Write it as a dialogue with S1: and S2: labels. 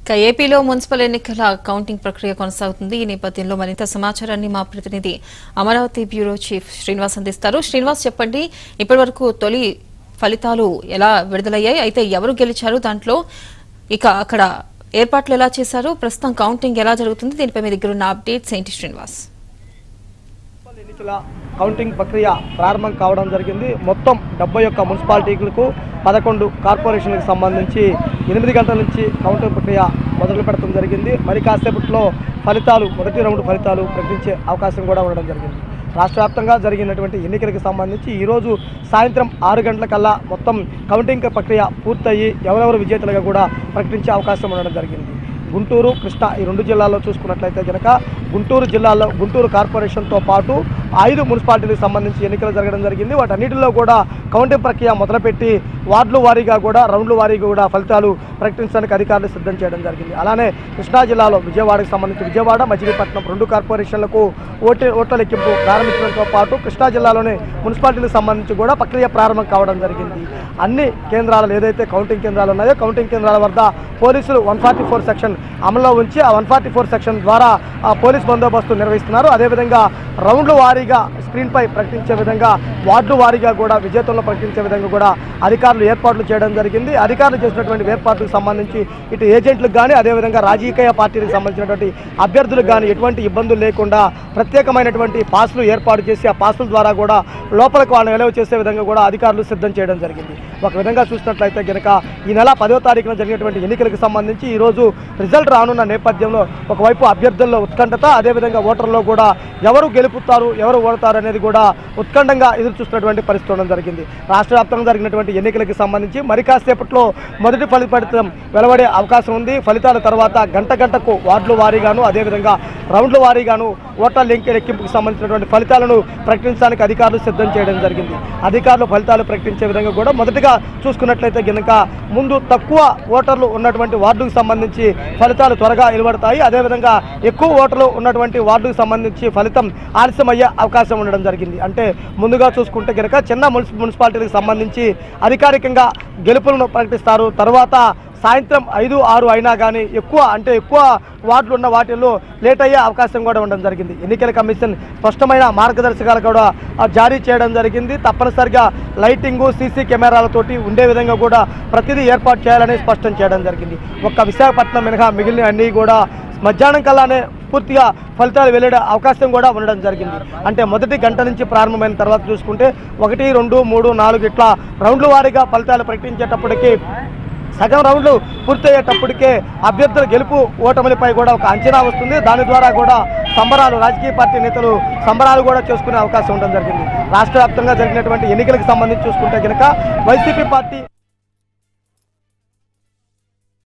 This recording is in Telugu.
S1: ఇక ఏపీలో మున్సిపల్ ఎన్నికల కౌంటింగ్ ప్రక్రియ కొనసాగుతుంది ఈ నేపథ్యంలో మరింత సమాచారాన్ని మా ప్రతినిధి అమరావతి బ్యూరో చీఫ్ శ్రీనివాస్ అందిస్తారు శ్రీనివాస్ చెప్పండి ఇప్పటివరకు తొలి ఫలితాలు ఎలా విడుదలయ్యాయి అయితే ఎవరు గెలిచారు దాంట్లో ఇక అక్కడ ఏర్పాట్లు ఎలా చేశారు ప్రస్తుతం కౌంటింగ్ ఎలా జరుగుతుంది దీనిపై మీ దగ్గర ఉన్న అప్డేట్స్ ఏంటి శ్రీనివాస్
S2: మున్సిపల్ ఎన్నికల కౌంటింగ్ ప్రక్రియ ప్రారంభం కావడం జరిగింది మొత్తం డెబ్బై ఒక్క మున్సిపాలిటీలకు పదకొండు కార్పొరేషన్లకు సంబంధించి ఎనిమిది గంటల నుంచి కౌంటింగ్ ప్రక్రియ మొదలు పెడతాం జరిగింది మరి కాసేపట్లో ఫలితాలు మొదటి రౌండ్ ఫలితాలు ప్రకటించే అవకాశం కూడా ఉండడం జరిగింది రాష్ట్ర వ్యాప్తంగా జరిగినటువంటి ఎన్నికలకు సంబంధించి ఈరోజు సాయంత్రం ఆరు గంటలకల్లా మొత్తం కౌంటింగ్ ప్రక్రియ పూర్తయి ఎవరెవరు విజేతలుగా కూడా ప్రకటించే అవకాశం ఉండడం జరిగింది గుంటూరు కృష్ణా ఈ రెండు జిల్లాల్లో చూసుకున్నట్లయితే కనుక గుంటూరు జిల్లాలో గుంటూరు కార్పొరేషన్తో పాటు ఐదు మున్సిపాలిటీలకు సంబంధించి ఎన్నికలు జరగడం జరిగింది వాటన్నిటిలో కూడా కౌంటింగ్ ప్రక్రియ మొదలుపెట్టి వార్డుల వారీగా కూడా రౌండ్ల వారీగా కూడా ఫలితాలు ప్రకటించడానికి అధికారులు సిద్ధం చేయడం జరిగింది అలానే కృష్ణా జిల్లాలో విజయవాడకు సంబంధించి విజయవాడ మచిలీపట్నం రెండు కార్పొరేషన్లకు ఓటు ఓట్ల లెక్కింపు ప్రారంభించడంతో పాటు కృష్ణా జిల్లాలోని మున్సిపాలిటీలకు సంబంధించి కూడా ప్రక్రియ ప్రారంభం కావడం జరిగింది అన్ని కేంద్రాలు ఏదైతే కౌంటింగ్ కేంద్రాలు ఉన్నాయో కౌంటింగ్ కేంద్రాల వద్ద పోలీసులు వన్ ఫార్టీ ఫోర్ సెక్షన్ అమల్లో ఉంచి ఆ వన్ ఫార్టీ ఫోర్ సెక్షన్ ద్వారా ఆ పోలీస్ బందోబస్తు నిర్వహిస్తున్నారు అదేవిధంగా రౌండ్ల వారీగా స్క్రీన్పై ప్రకటించే విధంగా వార్డు వారీగా కూడా విజేతలను ప్రకటించే విధంగా కూడా అధికారులు ఏర్పాట్లు చేయడం జరిగింది అధికారులు చేసినటువంటి ఏర్పాట్లకు సంబంధించి ఇటు ఏజెంట్లకు కానీ అదేవిధంగా రాజకీయ పార్టీలకు సంబంధించినటువంటి అభ్యర్థులకు కానీ ఎటువంటి ఇబ్బందులు లేకుండా ప్రత్యేకమైనటువంటి పాసులు ఏర్పాటు చేసి ఆ పాసుల ద్వారా కూడా లోపలికి వాళ్ళని నిలవ చేసే విధంగా కూడా అధికారులు సిద్ధం చేయడం జరిగింది ఒక విధంగా చూసినట్లయితే గనక ఈ నెల పదో తారీఖున జరిగినటువంటి ఎన్నికలకు సంబంధించి ఈరోజు రిజల్ట్ రానున్న నేపథ్యంలో ఒకవైపు అభ్యర్థుల్లో ఉత్కంఠత అదేవిధంగా ఓటర్లో కూడా ఎవరు గెలుపుతారు ఎవరు ఓడతారు అనేది కూడా ఉత్కంఠంగా ఎదురు చూస్తున్నటువంటి పరిస్థితి ఉండడం జరిగింది రాష్ట్ర వ్యాప్తంగా జరిగినటువంటి ఎన్నికలకు సంబంధించి మరి కాసేపట్లో మొదటి ఫలితం వెలువడే అవకాశం ఉంది ఫలితాల తర్వాత గంట గంటకు వార్డుల వారీగాను అదేవిధంగా రౌండ్ల వారీగాను ఓట్ల లింక్ లెక్కింపుకు సంబంధించినటువంటి ఫలితాలను ప్రకటించడానికి అధికారులు సిద్ధం చేయడం జరిగింది అధికారులు ఫలితాలు ప్రకటించే విధంగా కూడా మొదటగా చూసుకున్నట్లయితే గనుక ముందు తక్కువ ఓటర్లు ఉన్నటువంటి వార్డుకు సంబంధించి ఫలితాలు త్వరగా వెలువడతాయి అదేవిధంగా ఎక్కువ ఓటర్లు ఉన్నటువంటి వార్డుకు సంబంధించి ఫలితం ఆలస్యమయ్యే అవకాశం ఉండడం జరిగింది అంటే ముందుగా చూసుకుంటే గనక చిన్న మున్సి మున్సిపాలిటీలకు సంబంధించి అధికారికంగా గెలుపులను ప్రకటిస్తారు తర్వాత సాయంత్రం ఐదు ఆరు అయినా కానీ ఎక్కువ అంటే ఎక్కువ వార్డులు ఉన్న వాటిల్లో లేట్ అయ్యే అవకాశం కూడా ఉండడం జరిగింది ఎన్నికల కమిషన్ స్పష్టమైన మార్గదర్శకాలు కూడా ఆ, జారీ చేయడం జరిగింది తప్పనిసరిగా లైటింగు సీసీ కెమెరాలతోటి ఉండే విధంగా కూడా ప్రతిదీ ఏర్పాటు చేయాలని స్పష్టం చేయడం జరిగింది ఒక్క విశాఖపట్నం మినహా మిగిలిన అన్నీ కూడా మధ్యాహ్నం కల్లానే పూర్తిగా ఫలితాలు వెల్లడే అవకాశం కూడా ఉండడం జరిగింది అంటే మొదటి గంట నుంచి ప్రారంభమైన తర్వాత చూసుకుంటే ఒకటి రెండు మూడు నాలుగు ఇట్లా రౌండ్ల వారీగా ఫలితాలు ప్రకటించేటప్పటికి సగం రౌండ్లు పూర్తయ్యేటప్పటికే అభ్యర్థుల గెలుపు ఓటమిలపై కూడా ఒక అంచనా వస్తుంది దాని ద్వారా కూడా సంబరాలు రాజకీయ పార్టీ నేతలు సంబరాలు కూడా చేసుకునే అవకాశం ఉండడం జరిగింది రాష్ట్ర వ్యాప్తంగా జరిగినటువంటి ఎన్నికలకు సంబంధించి చూసుకుంటే కనుక వైసీపీ పార్టీ